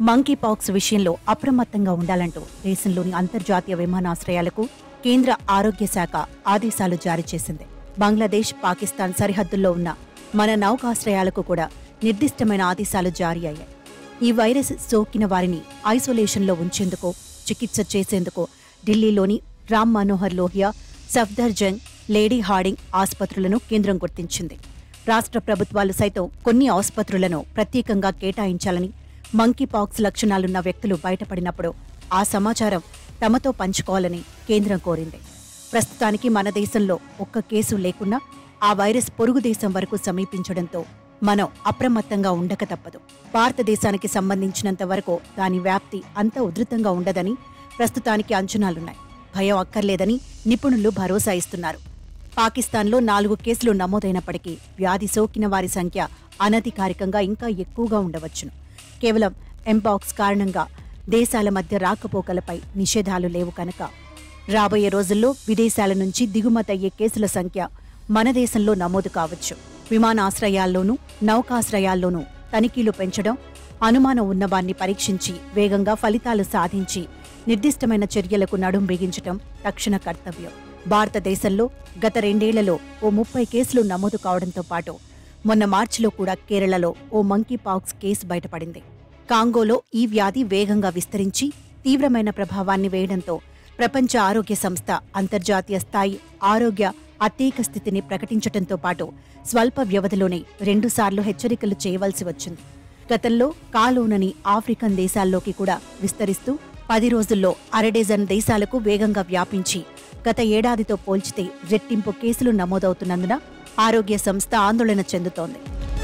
monkey pox విషయంలో అప్రమత్తంగా ఉండాలంటూ దేశంలోని అంతర్జాతీయ విమానాశ్రయాలకు కేంద్ర ఆరోగ్య శాఖ ఆదేశాలు జారీ చేసింది బంగ్లాదేశ్ పాకిస్తాన్ సరిహద్దుల్లో ఉన్న మన నౌకాశ్రయాలకు కూడా నిర్దిష్టమైన ఆదేశాలు జారీ అయ్యాయి ఈ వైరస్ సోకిన వారిని ఐసోలేషన్లో ఉంచేందుకు చికిత్స చేసేందుకు ఢిల్లీలోని రామ్ మనోహర్ లోహియా సఫ్దర్జంగ్ లేడీ హార్డింగ్ ఆసుపత్రులను కేంద్రం గుర్తించింది రాష్ట్ర ప్రభుత్వాలు సైతం కొన్ని ఆసుపత్రులను ప్రత్యేకంగా కేటాయించాలని మంకీ పాక్స్ లక్షణాలున్న వ్యక్తులు బయటపడినప్పుడు ఆ సమాచారం తమతో పంచుకోవాలని కేంద్రం కోరింది ప్రస్తుతానికి మన దేశంలో ఒక్క కేసు లేకున్నా ఆ వైరస్ పొరుగు దేశం వరకు సమీపించడంతో మనం అప్రమత్తంగా ఉండక తప్పదు భారతదేశానికి సంబంధించినంత వరకు దాని వ్యాప్తి అంత ఉధృతంగా ఉండదని ప్రస్తుతానికి అంచనాలున్నాయి భయం అక్కర్లేదని నిపుణులు భరోసా ఇస్తున్నారు పాకిస్తాన్లో నాలుగు కేసులు నమోదైనప్పటికీ వ్యాధి సోకిన వారి సంఖ్య అనధికారికంగా ఇంకా ఎక్కువగా ఉండవచ్చును కేవలం ఎంపాక్స్ కారణంగా దేశాల మధ్య రాకపోకలపై నిషేధాలు లేవు కనుక రాబోయే రోజుల్లో విదేశాల నుంచి దిగుమతయ్యే కేసుల సంఖ్య మన దేశంలో నమోదు కావచ్చు విమానాశ్రయాల్లోనూ నౌకాశ్రయాల్లోనూ తనిఖీలు పెంచడం అనుమానం ఉన్నవాన్ని పరీక్షించి వేగంగా ఫలితాలు సాధించి నిర్దిష్టమైన చర్యలకు నడుం బిగించటం తక్షణ కర్తవ్యం భారతదేశంలో గత రెండేళ్లలో ఓ ముప్పై కేసులు నమోదు కావడంతో పాటు మొన్న మార్చిలో కూడా కేరళలో ఓ మంకీ పాక్స్ కేసు బయటపడింది కాంగోలో ఈ వ్యాధి వేగంగా విస్తరించి తీవ్రమైన ప్రభావాన్ని వేయడంతో ప్రపంచ ఆరోగ్య సంస్థ అంతర్జాతీయ స్థాయి ఆరోగ్య అత్యేక స్థితిని ప్రకటించడంతో పాటు స్వల్ప వ్యవధిలోనే రెండుసార్లు హెచ్చరికలు చేయవలసి వచ్చింది గతంలో కాలోనని ఆఫ్రికన్ దేశాల్లోకి కూడా విస్తరిస్తూ పది రోజుల్లో అరడజన్ దేశాలకు వేగంగా వ్యాపించి గత ఏడాదితో పోల్చితే రెట్టింపు కేసులు నమోదవుతున్నందున ఆరోగ్య సంస్థ ఆందోళన చెందుతోంది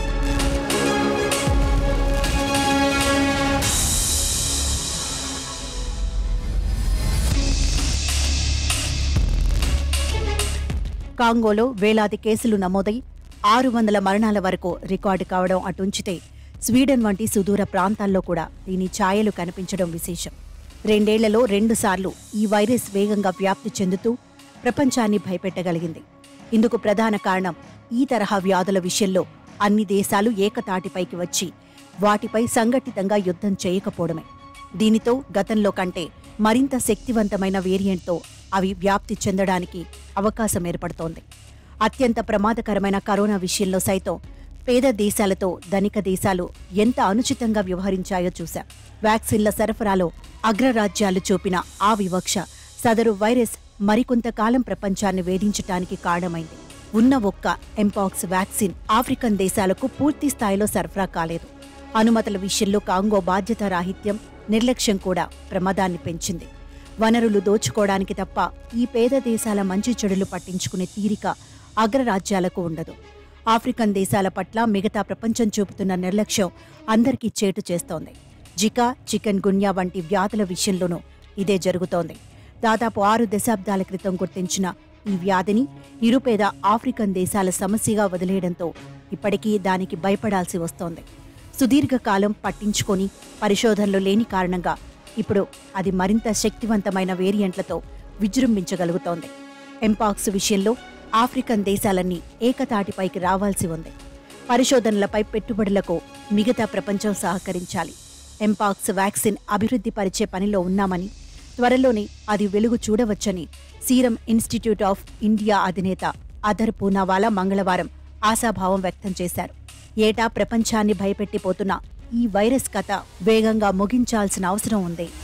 కాంగోలో వేలాది కేసులు నమోదై ఆరు వందల మరణాల వరకు రికార్డు కావడం అటుంచితే స్వీడన్ వంటి సుదూర ప్రాంతాల్లో కూడా దీని ఛాయలు కనిపించడం విశేషం రెండేళ్లలో రెండుసార్లు ఈ వైరస్ వేగంగా వ్యాప్తి చెందుతూ ప్రపంచాన్ని భయపెట్టగలిగింది ఇందుకు ప్రధాన కారణం ఈ తరహా వ్యాధుల విషయంలో అన్ని దేశాలు ఏకతాటిపైకి వచ్చి వాటిపై సంఘటితంగా యుద్ధం చేయకపోవడమే దీనితో గతంలో కంటే మరింత శక్తివంతమైన వేరియంట్తో అవి వ్యాప్తి చెందడానికి అవకాశం ఏర్పడుతోంది అత్యంత ప్రమాదకరమైన కరోనా విషయంలో సైతం పేద దేశాలతో ధనిక దేశాలు ఎంత అనుచితంగా వ్యవహరించాయో చూశాం వ్యాక్సిన్ల సరఫరాలో అగ్రరాజ్యాలు చూపిన ఆ వివక్ష సదరు వైరస్ మరికొంతకాలం ప్రపంచాన్ని వేధించటానికి కారణమైంది ఉన్న ఒక్క ఎంపాక్స్ వ్యాక్సిన్ ఆఫ్రికన్ దేశాలకు పూర్తి స్థాయిలో సరఫరా కాలేదు అనుమతుల విషయంలో కాంగో బాధ్యత రాహిత్యం నిర్లక్ష్యం కూడా ప్రమాదాన్ని పెంచింది వనరులు దోచుకోవడానికి తప్ప ఈ పేద దేశాల మంచి చెడులు పట్టించుకునే తీరిక అగ్రరాజ్యాలకు ఉండదు ఆఫ్రికన్ దేశాల పట్ల మిగతా ప్రపంచం చూపుతున్న నిర్లక్ష్యం అందరికీ చేటు చేస్తోంది జికా చికెన్ గున్యా వంటి వ్యాధుల విషయంలోనూ ఇదే జరుగుతోంది దాదాపు ఆరు దశాబ్దాల క్రితం గుర్తించిన ఈ వ్యాధిని నిరుపేద ఆఫ్రికన్ దేశాల సమస్యగా వదిలేయడంతో ఇప్పటికీ దానికి భయపడాల్సి వస్తోంది సుదీర్ఘకాలం పట్టించుకొని పరిశోధనలు లేని కారణంగా ఇప్పుడు అది మరింత శక్తివంతమైన వేరియంట్లతో విజృంభించగలుగుతోంది ఎంపాక్స్ విషయంలో ఆఫ్రికన్ దేశాలన్నీ ఏకతాటిపైకి రావాల్సి ఉంది పరిశోధనలపై పెట్టుబడులకు మిగతా ప్రపంచం సహకరించాలి ఎంపాక్స్ వ్యాక్సిన్ అభివృద్ధి పరిచే పనిలో ఉన్నామని త్వరలోనే అది వెలుగు చూడవచ్చని సీరం ఇన్స్టిట్యూట్ ఆఫ్ ఇండియా అధినేత అధర్ పూనావాలా మంగళవారం ఆశాభావం వ్యక్తం చేశారు ఏటా ప్రపంచాన్ని భయపెట్టిపోతున్న ఈ వైరస్ కథ వేగంగా ముగించాల్సిన అవసరం ఉంది